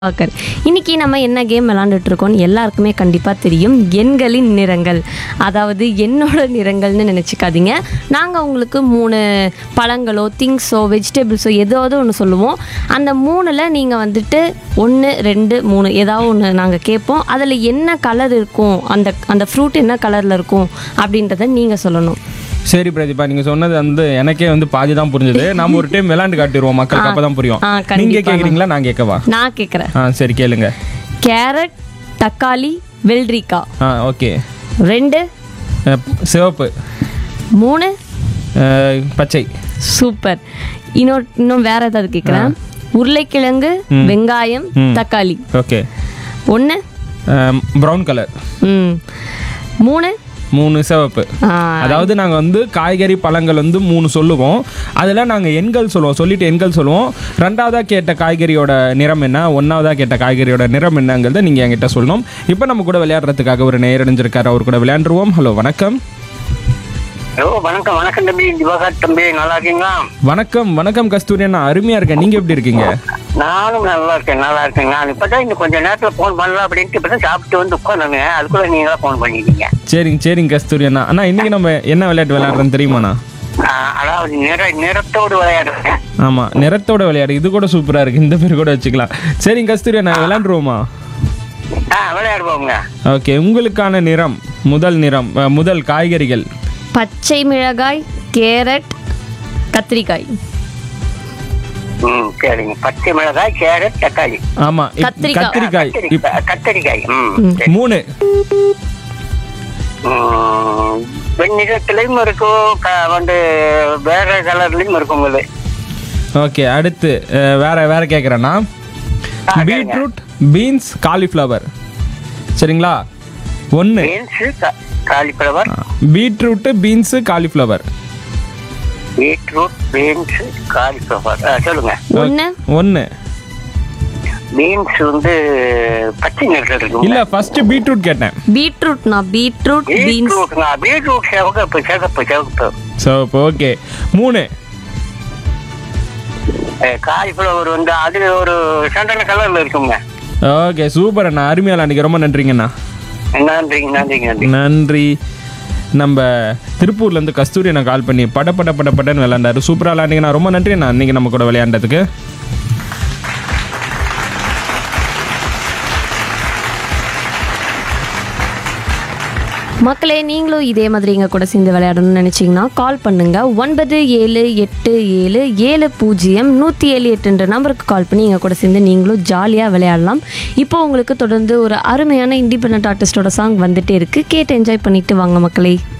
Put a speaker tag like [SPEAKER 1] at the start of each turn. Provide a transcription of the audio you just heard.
[SPEAKER 1] பாக்கர் இன்னைக்கு நம்ம என்ன கேம் விளாண்டுட்டு இருக்கோம்னு எல்லாருக்குமே கண்டிப்பாக தெரியும் எண்களின் நிறங்கள் அதாவது என்னோட நிறங்கள்னு நினச்சிக்காதீங்க நாங்கள் உங்களுக்கு மூணு பழங்களோ திங்ஸோ வெஜிடபிள்ஸோ ஏதாவது ஒன்று சொல்லுவோம் அந்த மூணில் நீங்கள் வந்துட்டு ஒன்று ரெண்டு மூணு ஏதாவது ஒன்று நாங்கள் கேட்போம் அதில் என்ன கலர் இருக்கும் அந்த அந்த ஃப்ரூட் என்ன கலரில் இருக்கும் அப்படின்றத நீங்கள் சொல்லணும்
[SPEAKER 2] சரி பிரதீபா நீங்க சொன்னது வந்து எனக்கே வந்து பாதி தான் புரிஞ்சது நாம ஒரு டைம் விளையாண்டு காட்டிடுவோம் மக்களுக்கு அப்பதான் புரியும்
[SPEAKER 1] ஆ,
[SPEAKER 2] நீங்க
[SPEAKER 1] கண்டிப்பா.
[SPEAKER 2] கேக்குறீங்களா நான் கேட்கவா
[SPEAKER 1] நான் கேட்குறேன்
[SPEAKER 2] ஆ சரி கேளுங்க
[SPEAKER 1] கேரட் தக்காளி வெள்ளரிக்காய்
[SPEAKER 2] ஆ ஓகே
[SPEAKER 1] ரெண்டு
[SPEAKER 2] சிவப்பு
[SPEAKER 1] மூணு
[SPEAKER 2] அஹ், பச்சை
[SPEAKER 1] சூப்பர் இன்னொரு இன்னும் வேற ஏதாவது கேட்குறேன் உருளைக்கிழங்கு வெங்காயம் தக்காளி
[SPEAKER 2] ஓகே
[SPEAKER 1] ஒன்று
[SPEAKER 2] ப்ரௌன் கலர்
[SPEAKER 1] ம் மூணு
[SPEAKER 2] மூணு சிவப்பு
[SPEAKER 1] ஆ,
[SPEAKER 2] அதாவது நாங்கள் வந்து காய்கறி பழங்கள் வந்து மூணு சொல்லுவோம் அதில் நாங்கள் எண்கள் சொல்லுவோம் சொல்லிட்டு எண்கள் சொல்லுவோம் ரெண்டாவதாக கேட்ட காய்கறியோட நிறம் என்ன ஒன்றாவதாக கேட்ட காய்கறியோட நிறம் என்னங்கிறத நீங்கள் என்கிட்ட சொல்லணும் இப்போ நம்ம கூட விளையாடுறதுக்காக ஒரு நேரடைஞ்சிருக்காரு அவர் கூட விளையாண்டுருவோம் ஹலோ வணக்கம்
[SPEAKER 3] ஹலோ வணக்கம் வணக்கம் தம்பி திவாகர் தம்பி நல்லா இருக்கீங்களா
[SPEAKER 2] வணக்கம் வணக்கம் கஸ்தூரி அண்ணா அருமையாக இருக்கேன் நீங்கள் எப்படி இருக்கீங்க
[SPEAKER 3] நானும் நல்லா இருக்கேன் நல்லா இருக்கேன் நான் இப்பதான் இன்னும் கொஞ்ச நேரத்துல போன் பண்ணலாம் அப்படின்ட்டு இப்பதான் சாப்பிட்டு வந்து உட்காந்துங்க அதுக்குள்ள நீங்களா போன் பண்ணிட்டீங்க
[SPEAKER 2] சரிங்க சரிங்க கஸ்தூரி அண்ணா அண்ணா இன்னைக்கு நம்ம என்ன விளையாட்டு விளையாடுறோன்னு தெரியுமாண்ணா
[SPEAKER 3] ஆஹ், அதாவது நிற நிறத்தோடு விளையாடுறேன்
[SPEAKER 2] ஆமாம் நிறத்தோட விளையாடு இது கூட சூப்பராக இருக்குது இந்த பேர் கூட வச்சுக்கலாம் சரிங்க கஸ்தூரி அண்ணா விளையாண்டுருவோமா
[SPEAKER 3] ஆ விளையாடுவோங்க
[SPEAKER 2] ஓகே உங்களுக்கான நிறம் முதல் நிறம் அஹ், முதல் காய்கறிகள்
[SPEAKER 1] பச்சை மிளகாய் கேரட் கத்திரிக்காய்
[SPEAKER 3] ம் சரிங்க பச்சை மிளகாய் கேரட் தக்காளி
[SPEAKER 2] ஆமா இப்-
[SPEAKER 1] கத்திரிக்காய்.
[SPEAKER 2] கத்திரிக்காய் இப்-
[SPEAKER 3] கத்திரிக்காய் கத்திரிக்காய் ம் சரி.
[SPEAKER 2] மூணு
[SPEAKER 3] ம், வெண்ணிறத்துலயும் இருக்கும் க- வந்து வேற கலர்லயும் இருக்கும் இது
[SPEAKER 2] ஓகே அடுத்து அஹ், வேற வேற கேட்குறேன்னா
[SPEAKER 3] ஆ, கேளுங்க.
[SPEAKER 2] பீட்ரூட் பீன்ஸ் காலிஃப்ளவர் சரிங்களா ஒன்று
[SPEAKER 3] beans cauliflower
[SPEAKER 2] beetroot beans cauliflower
[SPEAKER 3] beetroot beans cauliflower சொல்லுங்க
[SPEAKER 1] ஒன்று
[SPEAKER 2] ஒன்று
[SPEAKER 3] பீன்ஸ் வந்து பச்சை நிறத்தில் இருக்கும்
[SPEAKER 2] இல்லை ஃபர்ஸ்ட் பீட்ரூட் கேட்டேன்
[SPEAKER 1] பீட்ரூட்னா பீட்ரூட் பீன்ஸ்
[SPEAKER 3] பீட்ரூட்ங்க பீட்ரூட் சிவப்பு சிவப்பு சிவப்பு
[SPEAKER 2] ஸோ இப்போ ஓகே மூணு
[SPEAKER 3] காலிஃப்ளவர் வந்து அது ஒரு சந்தன கலர்ல இருக்குங்க
[SPEAKER 2] ஓகே சூப்பர் அண்ணா அருமையால் அன்றைக்கி ரொம்ப நன்றிங்கண்ணா
[SPEAKER 3] நன்றிங்க நன்றிங்க நன்றி
[SPEAKER 2] நன்றி நம்ம திருப்பூர்லேருந்து கஸ்தூரி நான் கால் பண்ணி பட பட பட படன்னு விளையாண்டாரு சூப்பராக விளையாண்டிங்கண்ணா ரொம்ப நன்றி நான் அன்றைக்கி நம்ம கூட விளையாண்டதுக்கு
[SPEAKER 1] மக்களே நீங்களும் இதே மாதிரி எங்கள் கூட சேர்ந்து விளையாடணும்னு நினச்சிங்கன்னா கால் பண்ணுங்க ஒன்பது ஏழு எட்டு ஏழு ஏழு பூஜ்ஜியம் நூற்றி ஏழு எட்டுன்ற நம்பருக்கு கால் பண்ணி எங்கள் கூட சேர்ந்து நீங்களும் ஜாலியாக விளையாடலாம் இப்போ உங்களுக்கு தொடர்ந்து ஒரு அருமையான இண்டிபெண்ட் ஆர்டிஸ்டோட சாங் வந்துட்டே இருக்கு கேட்டு என்ஜாய் பண்ணிட்டு வாங்க மக்களே